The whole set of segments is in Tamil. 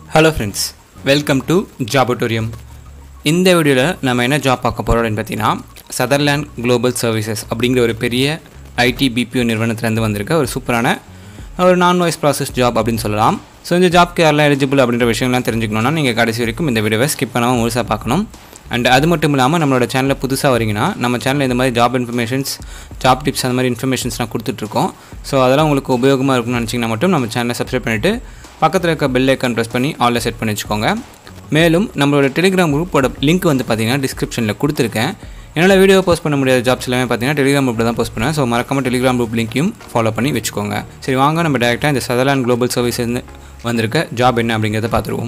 hello friends welcome to Jobatorium இந்த வீடியோவில் நம்ம என்ன ஜாப் பார்க்க போகிறோம் அப்படின்னு பார்த்தீங்கன்னா சதர்லேண்ட் குளோபல் சர்வீசஸ் அப்படிங்கிற ஒரு பெரிய ஐடி பிபிஓ நிறுவனத்துலேருந்து வந்திருக்க ஒரு சூப்பரான ஒரு நான் வாய்ஸ் ப்ராசஸ் ஜாப் அப்படின்னு சொல்லலாம் ஸோ இந்த ஜாப்க்கு யாரெல்லாம் எலிஜிபிள் அப்படின்ற விஷயம்லாம் தெரிஞ்சுக்கணுன்னா நீங்கள் கடைசி வரைக்கும் இந்த வீடியோவை ஸ்கிப் பண்ணாமல் முழுசாக பார்க்கணும் அண்ட் அது மட்டும் இல்லாமல் நம்மளோட சேனலில் புதுசாக வரீங்கன்னா நம்ம சேனலில் இந்த மாதிரி ஜாப் இன்ஃபர்மேஷன்ஸ் ஜாப் டிப்ஸ் அந்த மாதிரி இன்ஃபர்மேஷன்ஸ்லாம் கொடுத்துட்ருக்கோம் ஸோ அதெல்லாம் உங்களுக்கு உபயோகமாக இருக்கும்னு நினச்சிங்கன்னா மட்டும் நம்ம சேனலை சப்ஸ்கிரைப் பண்ணிவிட்டு பக்கத்தில் இருக்க பெல் ஐக்கான் ப்ரெஸ் பண்ணி ஆலில் செட் பண்ணி வச்சுக்கோங்க மேலும் நம்மளோட டெலிகிராம் குரூப்போட லிங்க் வந்து பார்த்தீங்கன்னா டிஸ்கிரிப்ஷனில் கொடுத்துருக்கேன் என்னால் வீடியோ போஸ்ட் பண்ண முடியாத ஜாப்ஸ் எல்லாமே பார்த்தீங்கன்னா டெலிகிராம் குரூப்பில் தான் போஸ்ட் பண்ணுவேன் ஸோ மறக்காமல் டெலிகிராம் குரூப் லிங்க்கையும் ஃபாலோ பண்ணி வச்சுக்கோங்க சரி வாங்க நம்ம டேரெக்டாக இந்த சதர்லாண்ட் குளோபல் சர்வீஸ் வந்திருக்க ஜாப் என்ன அப்படிங்கிறத பார்த்துருவோம்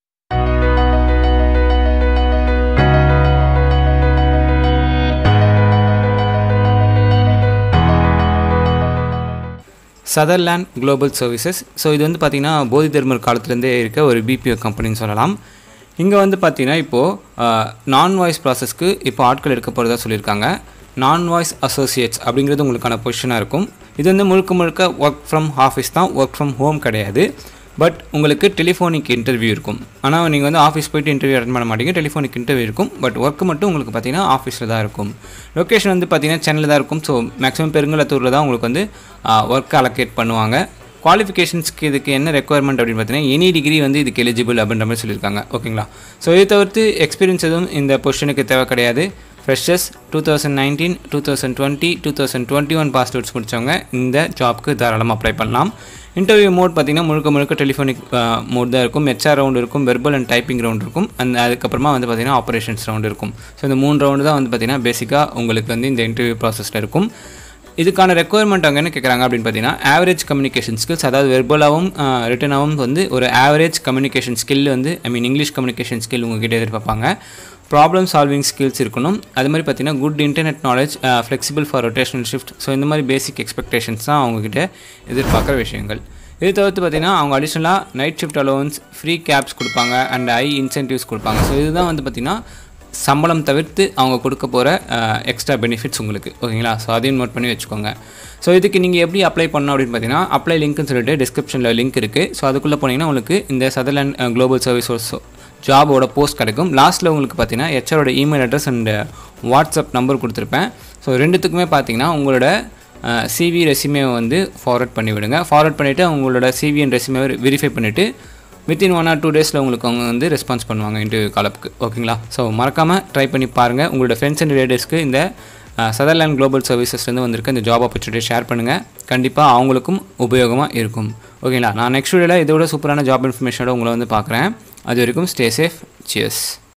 சதர்லேண்ட் குளோபல் சர்வீசஸ் ஸோ இது வந்து பார்த்திங்கன்னா போதி தர்மர் காலத்துலேருந்தே இருக்க ஒரு பிபிஓ கம்பெனின்னு சொல்லலாம் இங்கே வந்து பார்த்திங்கன்னா இப்போது நான் வாய்ஸ் ப்ராசஸ்க்கு இப்போ ஆட்கள் எடுக்க போகிறதா சொல்லியிருக்காங்க நான் வாய்ஸ் அசோசியேட்ஸ் அப்படிங்கிறது உங்களுக்கான பொசிஷனாக இருக்கும் இது வந்து முழுக்க முழுக்க ஒர்க் ஃப்ரம் ஆஃபீஸ் தான் ஒர்க் ஃப்ரம் ஹோம் கிடையாது பட் உங்களுக்கு டெலிஃபோனிக் இன்டர்வியூ இருக்கும் ஆனால் நீங்கள் வந்து ஆஃபீஸ் போயிட்டு இன்டர்வியூ அட்டன் பண்ண மாட்டீங்க டெலிஃபோனிக் இன்டர்வியூ இருக்கும் பட் ஒர்க் மட்டும் உங்களுக்கு பார்த்தீங்கன்னா ஆஃபீஸில் தான் இருக்கும் லொக்கேஷன் வந்து பார்த்தீங்கன்னா சென்னையில் தான் இருக்கும் ஸோ மேக்ஸிமம் பெருங்கலத்தூரில் தான் உங்களுக்கு வந்து ஒர்க் அலோகேட் பண்ணுவாங்க குவாலிஃபிகேஷன்ஸ்க்கு இதுக்கு என்ன ரெக்குவயர்மெண்ட் அப்படின்னு பார்த்தீங்கன்னா எனி டிகிரி வந்து இதுக்கு எலிஜிபிள் அப்படின்ற மாதிரி சொல்லியிருக்காங்க ஓகேங்களா ஸோ இதை தவிர்த்து எக்ஸ்பீரியன்ஸ் எதுவும் இந்த பொசிஷனுக்கு தேவை கிடையாது freshers two thousand nineteen two thousand twenty two thousand twenty one pass outs முடித்தவங்க இந்த ஜாப்க்கு தாராளமாக அப்ளை பண்ணலாம் இன்டர்வியூ மோட் பார்த்திங்கன்னா முழுக்க முழுக்க டெலிஃபோனிக் மோட் தான் இருக்கும் ஹெச்ஆர் ரவுண்ட் இருக்கும் வெர்பல் அண்ட் டைப்பிங் ரவுண்ட் இருக்கும் அந்த அதுக்கப்புறமா வந்து பார்த்திங்கன்னா ஆப்ரேஷன்ஸ் ரவுண்ட் இருக்கும் ஸோ இந்த மூணு ரவுண்டு தான் வந்து பார்த்திங்கன்னா பேசிக்காக உங்களுக்கு வந்து இந்த இன்டர்வியூ ப்ராசஸில் இருக்கும் இதுக்கான ரெக்குவயர்மெண்ட் அவங்க என்ன கேட்குறாங்க அப்படின்னு பார்த்தீங்கன்னா ஆவரேஜ் கம்யூனிகேஷன் ஸ்கில்ஸ் அதாவது வெர்பலாகவும் ரிட்டனாகவும் வந்து ஒரு ஆவரேஜ் கம்யூனிகேஷன் ஸ்கில் வந்து I mean English communication skill உங்ககிட்ட எதிர்பார்ப்பாங்க ப்ராப்ளம் சால்விங் ஸ்கில்ஸ் இருக்கணும் அது மாதிரி பார்த்தீங்கன்னா good internet knowledge flexible for rotational shift so இந்த மாதிரி பேசிக் எக்ஸ்பெக்டேஷன்ஸ் தான் அவங்ககிட்ட எதிர்பார்க்குற விஷயங்கள் இது தவிர்த்து பார்த்தீங்கன்னா அவங்க அடிஷ்னலாக night shift allowance free cabs கொடுப்பாங்க அண்ட் ஐ இன்சென்டிவ்ஸ் கொடுப்பாங்க ஸோ இதுதான் வந்து பார்த்திங்கன்னா சம்பளம் தவிர்த்து அவங்க கொடுக்க போகிற எக்ஸ்ட்ரா பெனிஃபிட்ஸ் உங்களுக்கு ஓகேங்களா ஸோ அதையும் நோட் பண்ணி வச்சுக்கோங்க ஸோ இதுக்கு நீங்கள் எப்படி அப்ளை பண்ணணும் அப்படின்னு பார்த்தீங்கன்னா அப்ளை லிங்க்னு சொல்லிட்டு டிஸ்கிரிப்ஷனில் லிங்க் இருக்குது ஸோ அதுக்குள்ளே போனீங்கன்னா உங்களுக்கு இந்த சதர்லேண்ட் குளோபல் சர்வீஸ் ஜாபோட போஸ்ட் கிடைக்கும் லாஸ்ட்டில் உங்களுக்கு பார்த்தீங்கன்னா ஹெச்ஆரோட email address and WhatsApp number கொடுத்துருப்பேன் ஸோ ரெண்டுத்துக்குமே பார்த்தீங்கன்னா உங்களோட சிவி ரெசியூமே வந்து ஃபார்வர்ட் பண்ணி விடுங்க ஃபார்வர்ட் பண்ணிவிட்டு உங்களோட சிவி அண்ட் ரெசியூமே வெரிஃபை பண்ணிவிட்டு வித்தின் ஒன் ஆர் டூ டேஸில் உங்களுக்கு அவங்க வந்து ரெஸ்பான்ஸ் பண்ணுவாங்க இன்டர்வியூ காலப்புக்கு ஓகேங்களா ஸோ மறக்காமல் ட்ரை பண்ணி பாருங்கள் உங்களோட ஃப்ரெண்ட்ஸ் அண்ட் ரிலேட்டிவ்ஸ்க்கு இந்த சதர்லேண்ட் குளோபல் சர்வீசஸ்லேருந்து வந்திருக்க இந்த ஜாப் ஆப்பர்ச்சுனிட்டி ஷேர் பண்ணுங்கள் கண்டிப்பாக அவங்களுக்கும் உபயோகமாக இருக்கும் ஓகேங்களா நான் நெக்ஸ்ட் வீடியோவில் இதோட சூப்பரான ஜாப் இன்ஃபர்மேஷனோட உங்களை வந்து பார்க்குறேன் அது வரைக்கும் ஸ்டே சேஃப் சியர்ஸ்